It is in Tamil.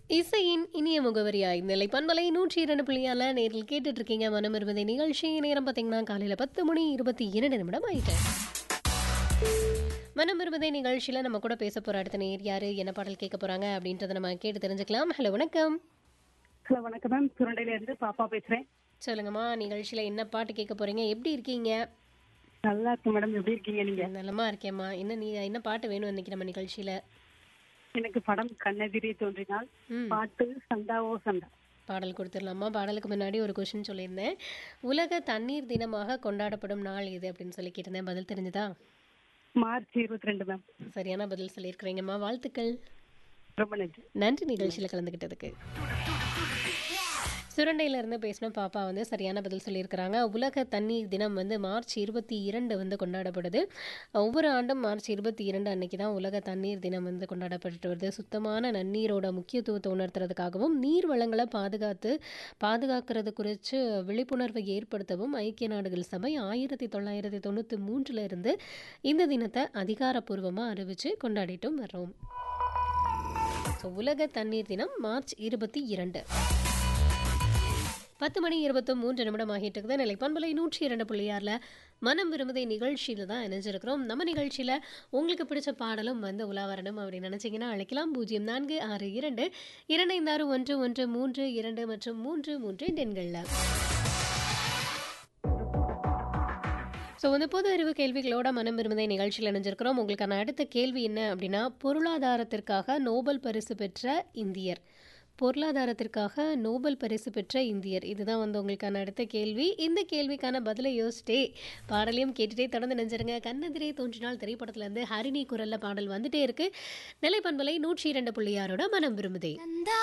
இசையின் இனிய முகவரியாய் நிலை பண்பலை நூற்றி இரண்டு புள்ளியால நேரில் கேட்டுட்டு இருக்கீங்க மனம் இருபது நிகழ்ச்சி நேரம் பார்த்தீங்கன்னா காலையில் பத்து மணி இருபத்தி இரண்டு நிமிடம் ஆயிட்டு மனம் இருபதை நிகழ்ச்சியில் நம்ம கூட பேச போகிற அடுத்த நேர் யாரு என்ன பாடல் கேட்க போகிறாங்க அப்படின்றத நம்ம கேட்டு தெரிஞ்சுக்கலாம் ஹலோ வணக்கம் ஹலோ வணக்கம் மேம் சுரண்டையில இருந்து பாப்பா பேசுறேன் சொல்லுங்கம்மா நிகழ்ச்சியில் என்ன பாட்டு கேட்க போகிறீங்க எப்படி இருக்கீங்க நல்லா இருக்கு மேடம் எப்படி இருக்கீங்க நீங்க நல்லமா இருக்கேம்மா என்ன நீ என்ன பாட்டு வேணும் இன்னைக்கு நம்ம நிகழ்ச்சியில் எனக்கு படம் கண்ணெதிரே தோன்றினால் ம் பாட்டு சந்தாவோ சந்தா பாடல் கொடுத்துடலாமா பாடலுக்கு முன்னாடி ஒரு கொஷின் சொல்லியிருந்தேன் உலக தண்ணீர் தினமாக கொண்டாடப்படும் நாள் இது அப்படின்னு சொல்லி கேட்டிருந்தேன் பதில் தெரிஞ்சுதா மார்ச் இருபத்தி ரெண்டு மேம் சரியான பதில் சொல்லியிருக்கிறீங்கம்மா வாழ்த்துக்கள் ரொம்ப நன்றி நன்றி நிகழ்ச்சியில் கலந்துக்கிட்டதுக்கு சுரண்டையில இருந்து பேசின பாப்பா வந்து சரியான பதில் சொல்லியிருக்கிறாங்க உலக தண்ணீர் தினம் வந்து மார்ச் இருபத்தி இரண்டு வந்து கொண்டாடப்படுது ஒவ்வொரு ஆண்டும் மார்ச் இருபத்தி இரண்டு அன்னைக்கு தான் உலக தண்ணீர் தினம் வந்து கொண்டாடப்பட்டு வருது சுத்தமான நன்னீரோட முக்கியத்துவத்தை உணர்த்துறதுக்காகவும் நீர் வளங்களை பாதுகாத்து பாதுகாக்கிறது குறித்து விழிப்புணர்வை ஏற்படுத்தவும் ஐக்கிய நாடுகள் சபை ஆயிரத்தி தொள்ளாயிரத்தி தொண்ணூற்றி மூன்றுல இருந்து இந்த தினத்தை அதிகாரப்பூர்வமாக அறிவித்து கொண்டாடிட்டும் வர்றோம் ஸோ உலக தண்ணீர் தினம் மார்ச் இருபத்தி இரண்டு பத்து மணி இருபத்தி மூன்று நிமிடம் ஆகிட்டு இருக்குது நிலை பண்பலை நூற்றி இரண்டு புள்ளியாரில் மனம் விரும்புதை நிகழ்ச்சியில் தான் இணைஞ்சிருக்கிறோம் நம்ம நிகழ்ச்சியில் உங்களுக்கு பிடிச்ச பாடலும் வந்து உலா வரணும் அப்படின்னு நினச்சிங்கன்னா அழைக்கலாம் பூஜ்ஜியம் நான்கு ஆறு இரண்டு இரண்டு ஐந்து ஆறு ஒன்று ஒன்று மூன்று இரண்டு மற்றும் மூன்று மூன்று எண்களில் ஸோ வந்து பொது அறிவு கேள்விகளோட மனம் விரும்புதை நிகழ்ச்சியில் இணைஞ்சிருக்கிறோம் உங்களுக்கான அடுத்த கேள்வி என்ன அப்படின்னா பொருளாதாரத்திற்காக நோபல் பரிசு பெற்ற இந்தியர் பொருளாதாரத்திற்காக நோபல் பரிசு பெற்ற இந்தியர் இதுதான் வந்து உங்களுக்கான அடுத்த கேள்வி இந்த கேள்விக்கான பதிலை யோசிச்சிட்டே பாடலையும் கேட்டுட்டே தொடர்ந்து நினைஞ்சிருங்க கண்ணெதிரே தோன்றினால் திரைப்படத்துல இருந்து ஹரிணி குரல்ல பாடல் வந்துட்டே இருக்கு நிலை பண்பலை நூற்றி இரண்டு புள்ளியாரோட மனம் விரும்புதே